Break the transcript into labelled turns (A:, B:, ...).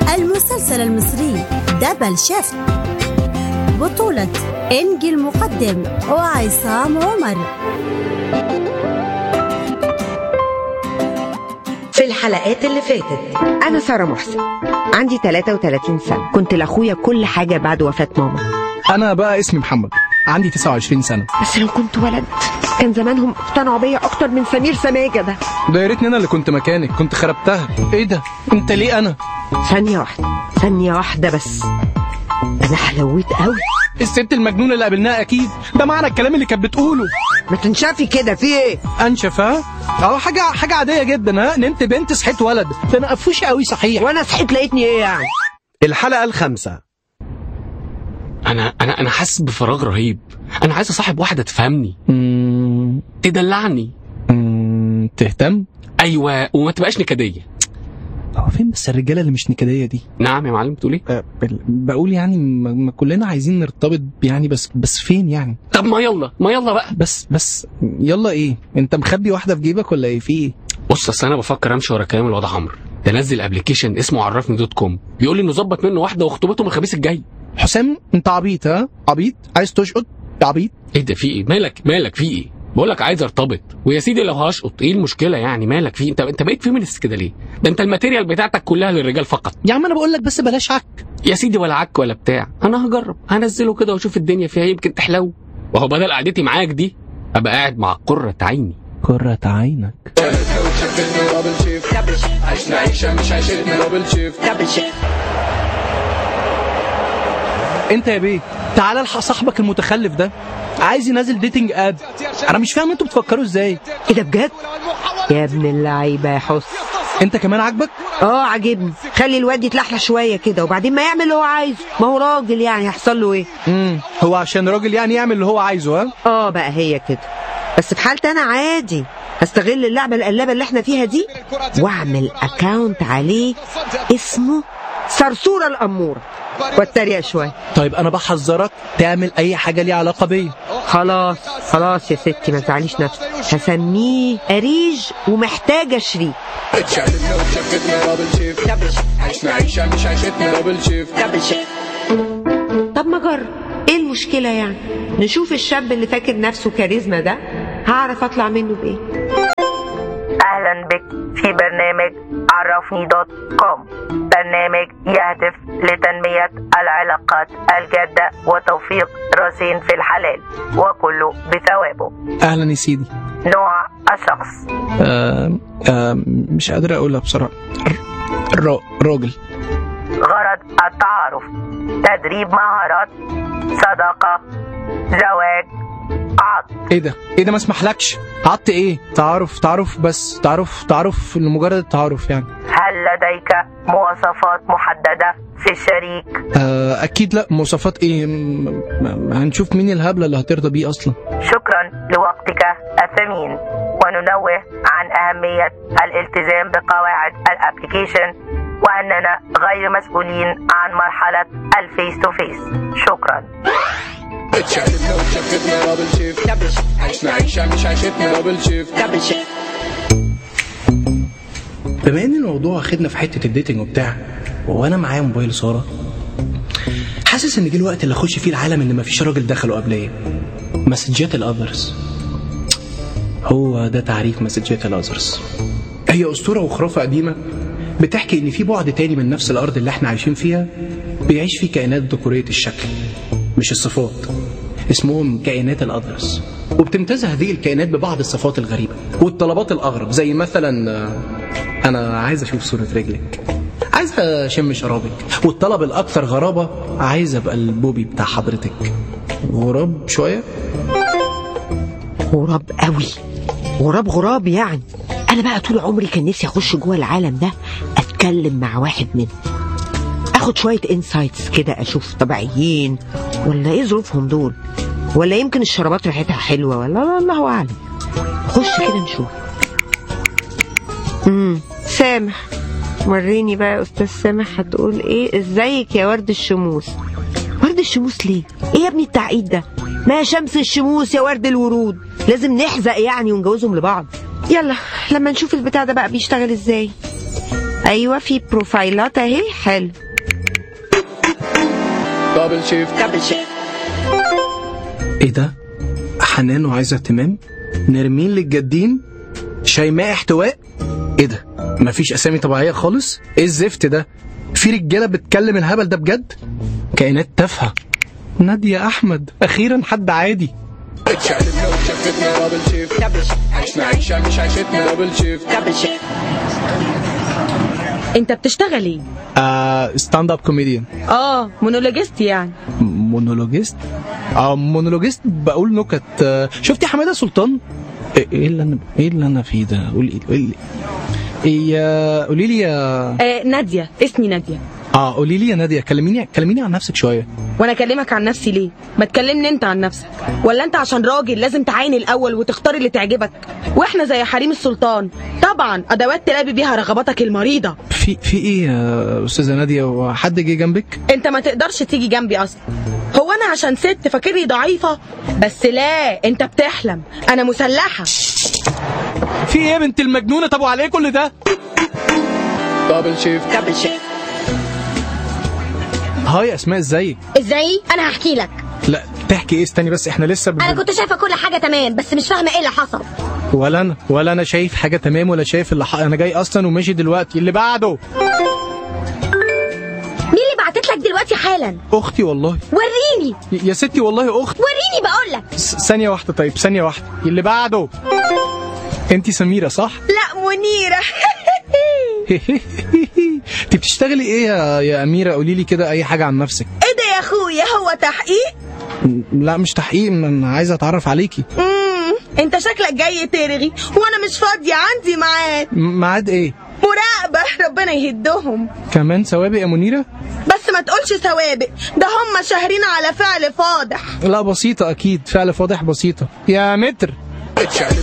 A: المسلسل المصري دبل شيفت بطولة إنجي المقدم وعصام عمر
B: في الحلقات اللي فاتت
C: أنا سارة محسن عندي 33 سنة كنت لأخويا كل حاجة بعد وفاة ماما
D: انا بقى اسمي محمد عندي 29 سنه
C: بس لو كنت ولد كان زمانهم اقتنعوا بيا أكتر من سمير سماجة ده
D: ده يا ريتني انا اللي كنت مكانك كنت خربتها ايه ده انت ليه انا
C: ثانية واحدة ثانية واحدة بس أنا حلويت قوي
D: الست المجنونه اللي قابلناها اكيد ده معنى الكلام اللي كانت بتقوله
C: ما تنشافي كده في ايه
D: انشف ها اه حاجه حاجه عاديه جدا ها نمت بنت صحيت ولد ده انا قفوشي قوي صحيح
C: وأنا صحيت لقيتني إيه يعني
E: الحلقة الخامسة
F: انا انا انا حاسس بفراغ رهيب انا عايز اصاحب واحده تفهمني
D: مم،
F: تدلعني
D: مم، تهتم
F: ايوه وما تبقاش نكديه
D: هو فين بس الرجاله اللي مش نكديه دي
F: نعم يا معلم بتقول ايه
D: أه، بال- بقول يعني ما ما كلنا عايزين نرتبط يعني بس بس فين يعني
F: طب ما يلا ما يلا بقى
D: بس بس يلا ايه انت مخبي واحده في جيبك ولا ايه في ايه
F: بص اصل انا بفكر امشي ورا كلام الواد عمرو ده نزل ابلكيشن اسمه عرفني دوت كوم بيقول لي انه ظبط منه واحده وخطوبته من الخميس الجاي
D: حسام انت عبيط ها عبيط عايز تشقط عبيط
F: ايه ده في ايه مالك مالك في ايه بقول لك عايز ارتبط ويا سيدي لو هشقط ايه المشكله يعني مالك في إيه؟ انت انت بقيت فيمينست كده ليه ده انت الماتيريال بتاعتك كلها للرجال فقط
D: يا عم انا بقول لك بس بلاش عك
F: يا سيدي ولا عك ولا بتاع انا هجرب هنزله كده واشوف الدنيا فيها يمكن تحلو وهو بدل قعدتي معاك دي ابقى قاعد مع قرة عيني
D: كرة عينك انت يا بيه تعال الحق صاحبك المتخلف ده عايز ينزل ديتنج اد انا مش فاهم انتوا بتفكروا ازاي
C: إيه ده بجد يا ابن اللعيبة يا حس
D: انت كمان عاجبك
C: اه عاجبني خلي الواد يتلحلح شوية كده وبعدين ما يعمل اللي هو عايزه ما هو راجل يعني هيحصل له ايه
D: امم هو عشان راجل يعني يعمل اللي هو عايزه ها
C: اه بقى هي كده بس في حالتي انا عادي هستغل اللعبة القلابة اللي احنا فيها دي واعمل اكاونت عليه اسمه صرصورة الأمورة واتريق شوية
D: طيب انا بحذرك تعمل اي حاجه ليها علاقه بيا
C: خلاص خلاص يا ستي ما تزعليش نفسك هسميه أريج ومحتاجة شريك طب ما جرب ايه المشكلة يعني نشوف الشاب اللي فاكر نفسه كاريزما ده هعرف اطلع منه بايه
G: أهلا بك في برنامج عرفني دوت كوم برنامج يهدف لتنمية العلاقات الجادة وتوفيق راسين في الحلال وكله بثوابه
D: اهلا يا سيدي
G: نوع الشخص
D: آه آه مش قادر اقولها بصراحه ر- را- راجل
G: غرض التعارف تدريب مهارات صداقة زواج عقد
D: ايه ده ايه ده ما اسمحلكش عط ايه تعارف تعارف بس تعارف تعارف لمجرد التعارف يعني
G: هل لديك مواصفات محددة في الشريك
D: آه اكيد لا مواصفات ايه م- م- هنشوف مين الهبله اللي هترضى بيه اصلا
G: شكرا لوقتك الثمين وننوه عن أهمية الالتزام بقواعد الابليكيشن وأننا غير مسؤولين عن مرحلة الفيس تو فيس شكرا
D: بما ان الموضوع واخدنا في حته الديتنج وبتاع وانا معايا موبايل ساره حاسس ان جه الوقت اللي اخش فيه العالم اللي مفيش راجل دخله قبليه مسجات الاذرز هو ده تعريف مسجات الاذرز هي اسطوره وخرافه قديمه بتحكي ان في بعد تاني من نفس الارض اللي احنا عايشين فيها بيعيش فيه كائنات ذكوريه الشكل مش الصفات اسمهم كائنات الاذرز وبتمتاز هذه الكائنات ببعض الصفات الغريبه والطلبات الاغرب زي مثلا آه، انا عايز اشوف صوره رجلك عايز اشم شرابك والطلب الاكثر غرابه عايز ابقى البوبي بتاع حضرتك غراب شويه
C: غراب قوي غراب غراب يعني انا بقى طول عمري كان نفسي اخش جوه العالم ده اتكلم مع واحد منهم اخد شويه انسايتس كده اشوف طبيعيين ولا ايه ظروفهم دول ولا يمكن الشرابات ريحتها حلوه ولا الله اعلم خش كده نشوف امم سامح وريني بقى يا استاذ سامح هتقول ايه ازيك يا ورد الشموس ورد الشموس ليه ايه يا ابني التعقيد ده ما شمس الشموس يا ورد الورود لازم نحزق يعني ونجوزهم لبعض يلا لما نشوف البتاع ده بقى بيشتغل ازاي ايوه في بروفايلات اهي حلو
F: دبل شيفت
D: ايه ده حنان وعايزه اهتمام نرمين للجدين شيماء احتواء ايه ده مفيش اسامي طبيعيه خالص ايه الزفت ده في رجاله بتكلم الهبل ده بجد كائنات تافهه نادية أحمد أخيرا حد عادي
F: اتشقلبنا وشفتنا دبل شيفت عشنا عيشة مش عيشتنا دبل شيفت
H: انت بتشتغل ايه
D: آه ستاند اب كوميديان
H: اه مونولوجيست يعني
D: مونولوجيست اه مونولوجيست بقول نكت آه شفتي حماده سلطان ايه إيه اللي انا ايه اللي انا فيه ده قولي قولي ايه يا- قولي لي يا
H: آه ناديه اسمي ناديه
D: اه قولي لي يا ناديه كلميني كلميني عن نفسك شويه
H: وانا اكلمك عن نفسي ليه ما تكلمني انت عن نفسك ولا انت عشان راجل لازم تعاين الاول وتختار اللي تعجبك واحنا زي حريم السلطان طبعا ادوات تلابي بيها رغباتك المريضه
D: في في ايه يا استاذه ناديه هو حد جه جنبك
H: انت ما تقدرش تيجي جنبي اصلا هو انا عشان ست فاكرني ضعيفه بس لا انت بتحلم انا مسلحه
D: في ايه يا بنت المجنونه طب وعلى ايه كل ده
F: دبل شيفت
D: هاي اسماء ازيك
I: ازاي انا هحكي لك
D: لا تحكي ايه استني بس احنا لسه
I: انا
D: بن...
I: كنت شايفه كل حاجه تمام بس مش فاهمه ايه اللي حصل
D: ولا انا ولا انا شايف حاجه تمام ولا شايف اللي ح... انا جاي اصلا وماشي دلوقتي اللي بعده
I: مين اللي بعتت لك دلوقتي حالا
D: اختي والله
I: وريني
D: ي- يا ستي والله اخت
I: وريني بقول لك
D: س- ثانيه واحده طيب ثانيه واحده اللي بعده انت سميره صح
H: لا منيره
D: انت بتشتغلي ايه يا, يا اميره قولي لي كده اي حاجه عن نفسك
H: ايه ده يا اخويا هو تحقيق
D: لا مش تحقيق انا عايز اتعرف عليكي
H: امم انت شكلك جاي ترغي وانا مش فاضيه عندي ميعاد
D: م- ميعاد ايه
H: مراقبه ربنا يهدهم
D: كمان سوابق يا منيره
H: بس ما تقولش سوابق ده هم شاهرين على فعل فاضح
D: لا بسيطه اكيد فعل فاضح بسيطه يا متر